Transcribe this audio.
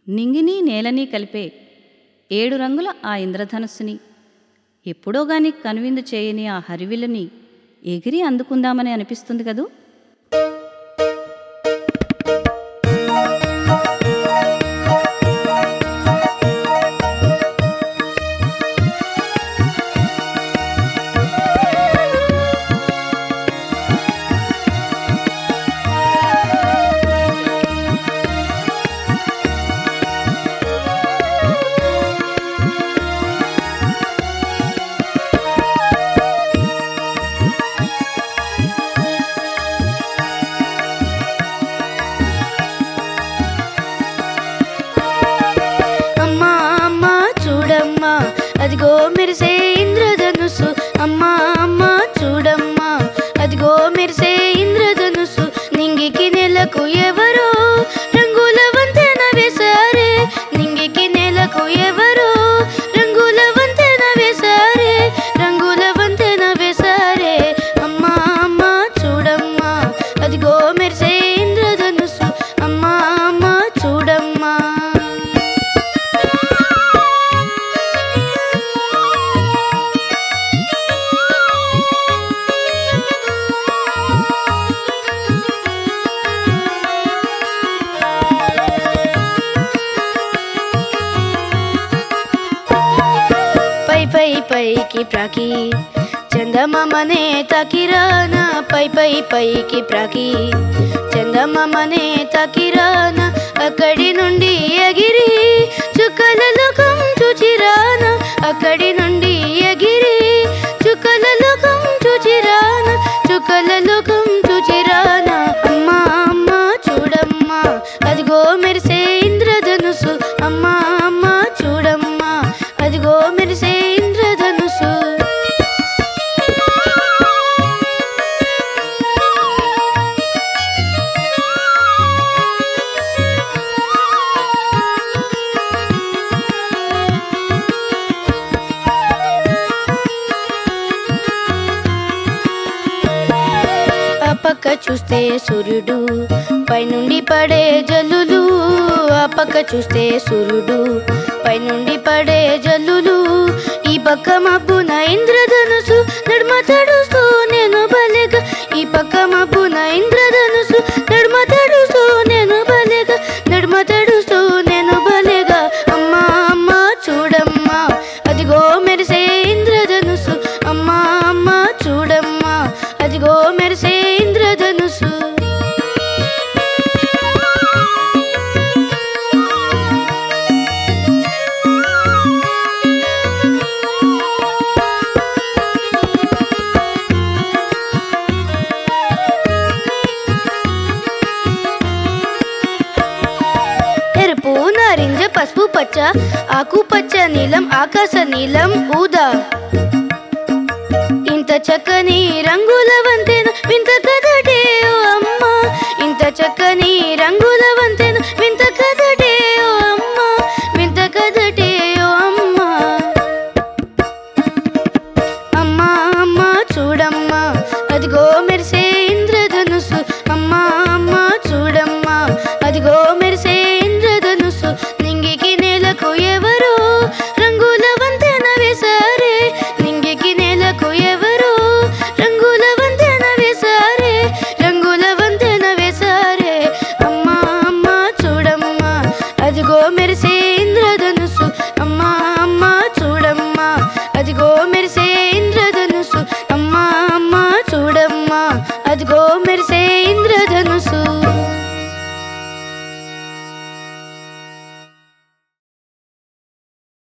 నింగిని నేలని కలిపే ఏడు రంగుల ఆ ఇంద్రధనుస్సుని ఎప్పుడో గాని కనువిందు చేయని ఆ హరివిల్లుని ఎగిరి అందుకుందామని అనిపిస్తుంది కదూ అమ్మా అమ్మా చూడమ్మా అదిగో మెరిసే ఇంద్రధనుసు అమ్మా అమ్మా చూడమ్మా అదిగో మెరిసే ఇంద్రధనుసు నింగికి నెలకు ఎవరో రంగుల వంతెన వేశారే నింగికి నెలకు ఎవరో రంగుల వంతెన వేశారే రంగుల వంతెన వేశారే అమ్మా అమ్మా చూడమ్మా అదిగో మెరిసే ఇంద్రధనుసు అమ్మా అమ్మా చూడమ్మా పై పై పైకి ప్రాకి చందమామనే తాకిరానా పై పై పైకి ప్రాకి చందమామనే తాకిరానా అక్కడి నుండి ఎగిరి చుక్కల లోకం చూచిరానా అక్కడి నుండి ఎగిరి చుక్కల లోకం చూచిరానా చుక్కల లోకం చూచిరానా అమ్మా అమ్మా చూడమ్మా అదిగో మెరిసే ఇంద్రధనుసు అమ్మా అమ్మా చూడమ్మా అదిగో మెరిసే ఇంద్రధనుసు ఆ పక్క చూస్తే సూర్యుడు పైనుండి పడే జల్లులు ఆ పక్క చూస్తే సూర్యుడు పైనుండి పడే జల్లులు ఈ పక్క మబ్బున ఇంద్రధనుసు నడుమ తడుస్తూ నేను బలేగా ఈ పక్క మబ్బున ఇంద్రధనుసు నడుమ తడుస్తూ నేను బలేగా నడుమ తడుస్తూ నేను బలేగా అమ్మా అమ్మా చూడమ్మా అదిగో మెరిసే ఇంద్రధనుసు అమ్మా అమ్మా చూడమ్మా అదిగో మెరిసే ఇంద్రధనుసు ఎరుపు నారింజ పసుపు పచ్చ ఆకు పచ్చ నీలం ఆకాశ నీలం ఊదా ఇంత చక్కని రంగుల వంతెన వింత కదటే ఓ అమ్మ ఇంత చక్కని రంగుల వంతెన వింత కదటే ఓ అమ్మ వింత కదటే ఓ అమ్మ అమ్మా అమ్మా చూడమ్మా అదిగో మెరిసే ఇంద్రధనుసు అమ్మా అమ్మా చూడమ్మా అదిగో మెరిసే ఇంద్రధనుసు నింగికి నేలకు ఎవరో రంగుల వంతెన వేశారే నింగికి నేలకు ఎవరో రంగుల వంతెన వేశారే రంగుల వంతెన వేశారే అమ్మా అమ్మా చూడమ్మా అదిగో మెరిసే ఇంద్రధనుసు